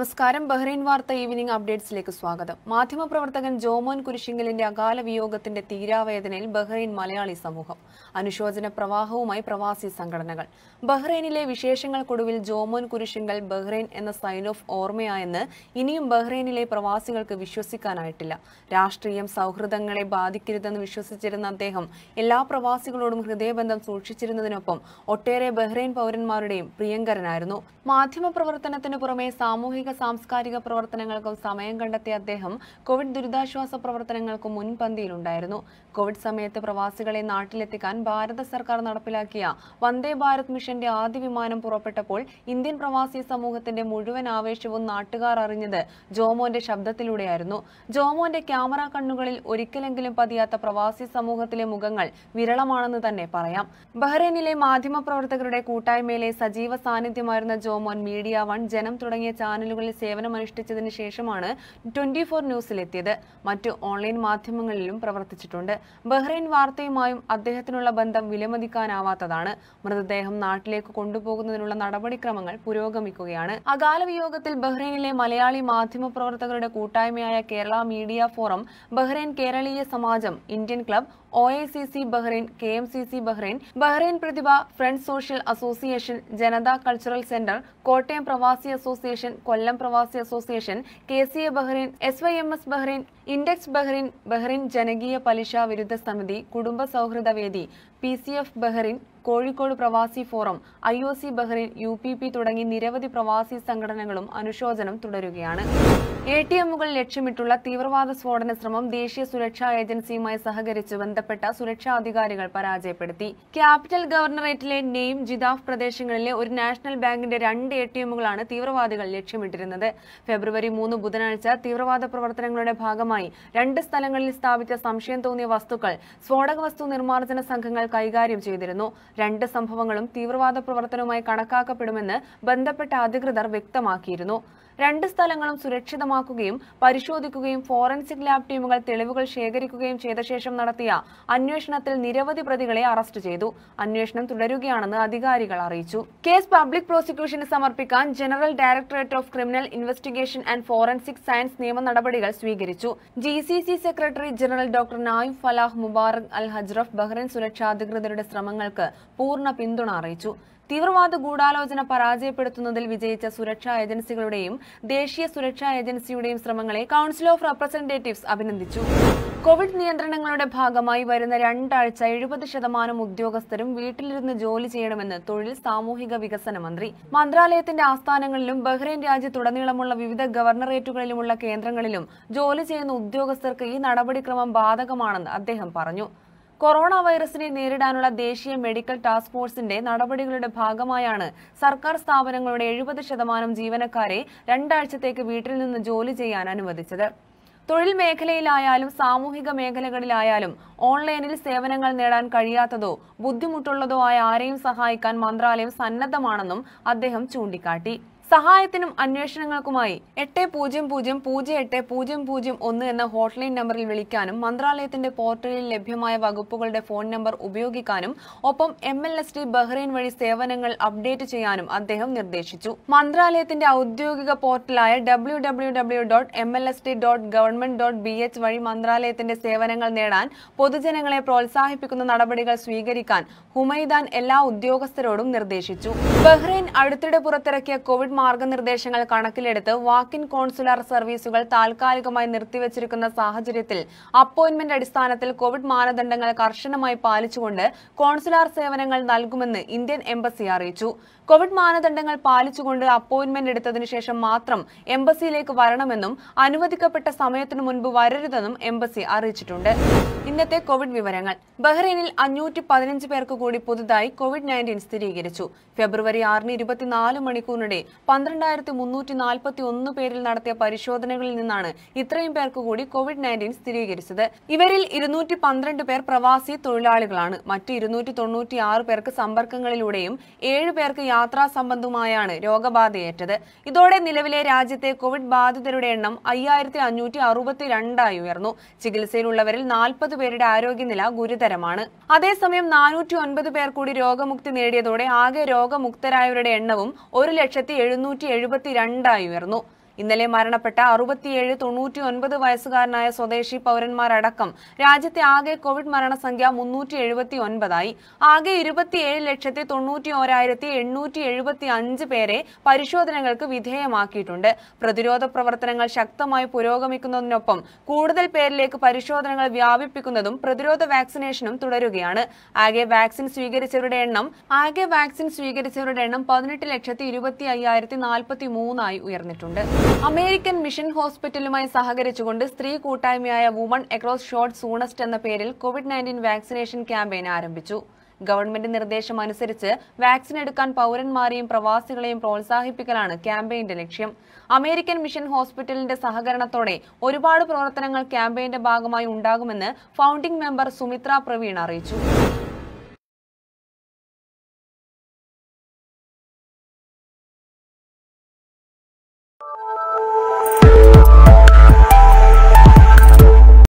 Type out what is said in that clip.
നമസ്കാരം ബഹ്റൈൻ വാർത്ത ഈവനിംഗ് അപ്ഡേറ്റ്സിലേക്ക് സ്വാഗതം മാധ്യമപ്രവർത്തകൻ ജോമോൻ കുരിശിങ്കലിന്റെ അകാല വിയോഗത്തിന്റെ തീരാവേദനയിൽ ബഹ്റൈൻ മലയാളി സമൂഹം അനുശോചന പ്രവാഹവുമായി പ്രവാസി സംഘടനകൾ ബഹ്റൈനിലെ വിശേഷങ്ങൾക്കൊടുവിൽ ജോമോൻ കുരിശിങ്കൽ ബഹ്റൈൻ എന്ന സൈൻ ഓഫ് ഓർമ്മയായെന്ന് ഇനിയും ബഹ്റൈനിലെ പ്രവാസികൾക്ക് വിശ്വസിക്കാനായിട്ടില്ല രാഷ്ട്രീയം സൗഹൃദങ്ങളെ ബാധിക്കരുതെന്ന് വിശ്വസിച്ചിരുന്ന അദ്ദേഹം എല്ലാ പ്രവാസികളോടും ഹൃദയബന്ധം സൂക്ഷിച്ചിരുന്നതിനൊപ്പം ഒട്ടേറെ ബഹ്റൈൻ പൗരന്മാരുടെയും പ്രിയങ്കരനായിരുന്നു മാധ്യമപ്രവർത്തനത്തിനു പുറമെ സാമൂഹിക സാംസ്കാരിക പ്രവർത്തനങ്ങൾക്കും സമയം കണ്ടെത്തിയ അദ്ദേഹം കോവിഡ് ദുരിതാശ്വാസ പ്രവർത്തനങ്ങൾക്കും മുൻപന്തിയിലുണ്ടായിരുന്നു കോവിഡ് സമയത്ത് പ്രവാസികളെ നാട്ടിലെത്തിക്കാൻ ഭാരത സർക്കാർ നടപ്പിലാക്കിയ വന്ദേ ഭാരത് മിഷന്റെ ആദ്യ വിമാനം പുറപ്പെട്ടപ്പോൾ ഇന്ത്യൻ പ്രവാസി സമൂഹത്തിന്റെ മുഴുവൻ ആവേശവും നാട്ടുകാർ അറിഞ്ഞത് ജോമോന്റെ ശബ്ദത്തിലൂടെയായിരുന്നു ജോമോന്റെ ക്യാമറ കണ്ണുകളിൽ ഒരിക്കലെങ്കിലും പതിയാത്ത പ്രവാസി സമൂഹത്തിലെ മുഖങ്ങൾ വിരളമാണെന്ന് തന്നെ പറയാം ബഹ്റൈനിലെ മാധ്യമപ്രവർത്തകരുടെ കൂട്ടായ്മയിലെ സജീവ സാന്നിധ്യമായിരുന്ന ജോമോൻ മീഡിയ വൺ ജനം തുടങ്ങിയ ചാനലുകളിൽ സേവനമനുഷ്ഠിച്ചതിന് ശേഷമാണ് ട്വന്റി ഫോർ ന്യൂസിലെത്തിയത് മറ്റു ഓൺലൈൻ മാധ്യമങ്ങളിലും പ്രവർത്തിച്ചിട്ടുണ്ട് ബഹ്റൈൻ വാർത്തയുമായും അദ്ദേഹത്തിനുള്ള ബന്ധം വിലമതിക്കാനാവാത്തതാണ് മൃതദേഹം നാട്ടിലേക്ക് കൊണ്ടുപോകുന്നതിനുള്ള നടപടിക്രമങ്ങൾ പുരോഗമിക്കുകയാണ് അകാല വിയോഗത്തിൽ ബഹ്റൈനിലെ മലയാളി മാധ്യമപ്രവർത്തകരുടെ കൂട്ടായ്മയായ Kerala media forum Bahrain Keraleeya Samajam Indian club O I C C Bahrain K M C C Bahrain Bahrain Prathibha friends social association Janata cultural centre Kottayam Pravasi association Kollam Pravasi association K C A Bahrain S Y M S Bahrain index Bahrain Bahrain Janakeeya Palisha Viruddha Samithi Kudumba Souhruda Vedi P C F Bahrain Kozhikode Pravasi forum I O C Bahrain U P P തുടങ്ങി നിരവധി പ്രവാസി സംഘടനകളും അനുശോചനം തുടരുകയാണ് A T എമ്മുകൾ ലക്ഷ്യമിട്ടുള്ള തീവ്രവാദ സ്ഫോടന ശ്രമം ദേശീയ സുരക്ഷാ ഏജൻസിയുമായി സഹകരിച്ച് ബന്ധപ്പെട്ട സുരക്ഷാ അധികാരികൾ പരാജയപ്പെടുത്തി ക്യാപിറ്റൽ ഗവർണറേറ്റിലെ നെയിം ജിദാഫ് പ്രദേശങ്ങളിലെ ഒരു നാഷണൽ ബാങ്കിന്റെ രണ്ട് എ ടി എമ്മുകളാണ് തീവ്രവാദികൾ ലക്ഷ്യമിട്ടിരുന്നത് ഫെബ്രുവരി മൂന്ന് ബുധനാഴ്ച തീവ്രവാദ പ്രവർത്തനങ്ങളുടെ ഭാഗമായി രണ്ട് സ്ഥലങ്ങളിൽ സ്ഥാപിച്ച സംശയം തോന്നിയ വസ്തുക്കൾ സ്ഫോടക വസ്തു നിർമ്മാർജ്ജന സംഘങ്ങൾ കൈകാര്യം ചെയ്തിരുന്നു രണ്ട് സംഭവങ്ങളും തീവ്രവാദ പ്രവർത്തനവുമായി കണക്കാക്കപ്പെടുമെന്ന് ബന്ധപ്പെട്ട അധികൃതർ വ്യക്തമാക്കിയിരുന്നു രണ്ട് സ്ഥലങ്ങളും സുരക്ഷിതമാക്കുകയും പരിശോധിക്കുകയും ഫോറൻസിക് ലാബ് ടീമുകൾ തെളിവുകൾ ശേഖരിക്കുകയും ചെയ്ത ശേഷം നടത്തിയ അന്വേഷണത്തിൽ നിരവധി പ്രതികളെ അറസ്റ്റ് ചെയ്തു അന്വേഷണം തുടരുകയാണെന്ന് അധികാരികൾ അറിയിച്ചു കേസ് പബ്ലിക് പ്രോസിക്യൂഷന് സമർപ്പിക്കാൻ general directorate of criminal investigation and forensic science നിയമ നടപടികൾ സ്വീകരിച്ചു G C C secretary general doctor Nayef Falah Mubarak Al Hajraf Bahrain സുരക്ഷാ അധികൃതരുടെ ശ്രമങ്ങൾക്ക് പൂർണ്ണ പിന്തുണ അറിയിച്ചു തീവ്രവാദ ഗൂഢാലോചന പരാജയപ്പെടുത്തുന്നതിൽ വിജയിച്ച സുരക്ഷാ ഏജൻസികളുടെയും ദേശീയ സുരക്ഷാ ഏജൻസിയുടെയും ശ്രമങ്ങളെ കൌൺസിൽ ഓഫ് റെപ്രസെന്റേറ്റീവ്സ് അഭിനന്ദിച്ചു കോവിഡ് നിയന്ത്രണങ്ങളുടെ ഭാഗമായി വരുന്ന രണ്ടാഴ്ച എഴുപത് ശതമാനം ഉദ്യോഗസ്ഥരും വീട്ടിലിരുന്ന് ജോലി ചെയ്യണമെന്ന് തൊഴിൽ സാമൂഹിക വികസന മന്ത്രി മന്ത്രാലയത്തിന്റെ ആസ്ഥാനങ്ങളിലും ബഹ്റൈൻ രാജ്യത്തുടനീളമുള്ള വിവിധ ഗവർണറേറ്റുകളിലുമുള്ള കേന്ദ്രങ്ങളിലും ജോലി ചെയ്യുന്ന ഉദ്യോഗസ്ഥർക്ക് ഈ നടപടിക്രമം ബാധകമാണെന്ന് അദ്ദേഹം പറഞ്ഞു കൊറോണ വൈറസിനെ നേരിടാനുള്ള ദേശീയ മെഡിക്കൽ ടാസ്ക് ഫോഴ്സിന്റെ നടപടികളുടെ ഭാഗമായാണ് സർക്കാർ സ്ഥാപനങ്ങളുടെ എഴുപത് ശതമാനം ജീവനക്കാരെ രണ്ടാഴ്ചത്തേക്ക് വീട്ടിൽ നിന്ന് ജോലി ചെയ്യാൻ അനുവദിച്ചത് തൊഴിൽ മേഖലയിലായാലും സാമൂഹിക മേഖലകളിലായാലും ഓൺലൈനിൽ സേവനങ്ങൾ നേടാൻ കഴിയാത്തതോ ബുദ്ധിമുട്ടുള്ളതോ ആയ ആരെയും സഹായിക്കാൻ മന്ത്രാലയം സന്നദ്ധമാണെന്നും അദ്ദേഹം ചൂണ്ടിക്കാട്ടി സഹായത്തിനും അന്വേഷണങ്ങൾക്കുമായി എട്ട് പൂജ്യം പൂജ്യം പൂജ്യം എട്ട് പൂജ്യം പൂജ്യം ഒന്ന് എന്ന ഹോട്ട്ലൈൻ നമ്പറിൽ വിളിക്കാനും മന്ത്രാലയത്തിന്റെ പോർട്ടലിൽ ലഭ്യമായ വകുപ്പുകളുടെ ഫോൺ നമ്പർ ഉപയോഗിക്കാനും ഒപ്പം M L S T Bahrain വഴി സേവനങ്ങൾ അപ്ഡേറ്റ് ചെയ്യാനും അദ്ദേഹം നിർദ്ദേശിച്ചു മന്ത്രാലയത്തിന്റെ ഔദ്യോഗിക പോർട്ടലായ W W W dot M L S T dot government dot B H വഴി മന്ത്രാലയത്തിന്റെ സേവനങ്ങൾ നേടാൻ പൊതുജനങ്ങളെ പ്രോത്സാഹിപ്പിക്കുന്ന നടപടികൾ സ്വീകരിക്കാൻ ഹുമൈദാൻ എല്ലാ ഉദ്യോഗസ്ഥരോടും നിർദ്ദേശിച്ചു ബഹ്റൈൻ അടുത്തിടെ പുറത്തിറക്കിയ കോവിഡ് മാർഗനിർദ്ദേശങ്ങൾ കണക്കിലെടുത്ത് വാക്കിൻ കോൺസുലാർ സർവീസുകൾ താൽക്കാലികമായി നിർത്തിവച്ചിരിക്കുന്ന സാഹചര്യത്തിൽ അപ്പോയിന്റ്മെന്റ് അടിസ്ഥാനത്തിൽ കോവിഡ് മാനദണ്ഡങ്ങൾ കർശനമായി പാലിച്ചുകൊണ്ട് കോൺസുലാർ സേവനങ്ങൾ നൽകുമെന്ന് ഇന്ത്യൻ എംബസി അറിയിച്ചു കോവിഡ് മാനദണ്ഡങ്ങൾ പാലിച്ചുകൊണ്ട് അപ്പോയിന്റ്മെന്റ് എടുത്തതിനു ശേഷം മാത്രം എംബസിയിലേക്ക് വരണമെന്നും അനുവദിക്കപ്പെട്ട സമയത്തിനു മുൻപ് വരരുതെന്നും എംബസി അറിയിച്ചിട്ടുണ്ട് ഇന്നത്തെ കോവിഡ് വിവരങ്ങൾ ബഹ്റൈനിൽ അഞ്ഞൂറ്റി പതിനഞ്ച് പേർക്ക് കൂടി പുതുതായി കോവിഡ് നയൻറ്റീൻ സ്ഥിരീകരിച്ചു ഫെബ്രുവരി ആറിന് ഇരുപത്തിനാല് മണിക്കൂറിനിടെ പന്ത്രണ്ടായിരത്തി മുന്നൂറ്റി നാൽപ്പത്തി ഒന്ന് പേരിൽ നടത്തിയ പരിശോധനകളിൽ നിന്നാണ് ഇത്രയും പേർക്ക് കൂടി കോവിഡ് നയൻറ്റീൻ സ്ഥിരീകരിച്ചത് ഇവരിൽ ഇരുന്നൂറ്റി പന്ത്രണ്ട് പേർ പ്രവാസി തൊഴിലാളികളാണ് മറ്റ് ഇരുന്നൂറ്റി തൊണ്ണൂറ്റി ആറ് പേർക്ക് സമ്പർക്കങ്ങളിലൂടെയും ഏഴ് പേർക്ക് യാത്രാ സംബന്ധമായാണ് രോഗബാധയേറ്റത് ഇതോടെ നിലവിലെ രാജ്യത്തെ കോവിഡ് ബാധിതരുടെ എണ്ണം അയ്യായിരത്തി അഞ്ഞൂറ്റി അറുപത്തി രണ്ടായി ഉയർന്നു ചികിത്സയിലുള്ളവരിൽ നാൽപ്പത് പേരുടെ ആരോഗ്യനില ഗുരുതരമാണ് അതേസമയം നാനൂറ്റി ഒൻപത് പേർ കൂടി രോഗമുക്തി നേടിയതോടെ ആകെ രോഗമുക്തരായവരുടെ എണ്ണവും ഒരു ലക്ഷത്തി എഴുന്നൂറ്റി എഴുപത്തി രണ്ടായി ഉയർന്നു ഇന്നലെ മരണപ്പെട്ട അറുപത്തിയേഴ് തൊണ്ണൂറ്റി ഒൻപത് വയസ്സുകാരനായ സ്വദേശി പൗരന്മാരടക്കം രാജ്യത്തെ ആകെ കോവിഡ് മരണസംഖ്യ മുന്നൂറ്റി എഴുപത്തി ഒൻപതായി ആകെ ഇരുപത്തിയേഴ് ലക്ഷത്തി തൊണ്ണൂറ്റി ഓരായിരത്തി എണ്ണൂറ്റി എഴുപത്തി അഞ്ച് പേരെ പരിശോധനകൾക്ക് വിധേയമാക്കിയിട്ടുണ്ട് പ്രതിരോധ പ്രവർത്തനങ്ങൾ ശക്തമായി പുരോഗമിക്കുന്നതിനൊപ്പം കൂടുതൽ പേരിലേക്ക് പരിശോധനകൾ വ്യാപിപ്പിക്കുന്നതും പ്രതിരോധ വാക്സിനേഷനും തുടരുകയാണ് ആകെ വാക്സിൻ സ്വീകരിച്ചവരുടെ എണ്ണം ആകെ വാക്സിൻ സ്വീകരിച്ചവരുടെ എണ്ണം പതിനെട്ട് ലക്ഷത്തി ഇരുപത്തി അയ്യായിരത്തി നാൽപ്പത്തി മൂന്നായി ഉയർന്നിട്ടുണ്ട് അമേരിക്കൻ മിഷൻ ഹോസ്പിറ്റലുമായി സഹകരിച്ചുകൊണ്ട് സ്ത്രീ കൂട്ടായ്മയായ വുമൺ അക്രോസ് ഷോർട്ട് സൂണസ്റ്റ് എന്ന പേരിൽ കോവിഡ് നയൻറ്റീൻ വാക്സിനേഷൻ ക്യാമ്പയിൻ ആരംഭിച്ചു ഗവൺമെന്റ് നിർദ്ദേശം അനുസരിച്ച് വാക്സിൻ എടുക്കാൻ പൗരന്മാരെയും പ്രവാസികളെയും പ്രോത്സാഹിപ്പിക്കലാണ് ക്യാമ്പയിന്റെ ലക്ഷ്യം അമേരിക്കൻ മിഷൻ ഹോസ്പിറ്റലിന്റെ സഹകരണത്തോടെ ഒരുപാട് പ്രവർത്തനങ്ങൾ ക്യാമ്പയിന്റെ ഭാഗമായി ഉണ്ടാകുമെന്ന് ഫൗണ്ടിംഗ് മെമ്പർ സുമിത്ര പ്രവീൺ അറിയിച്ചു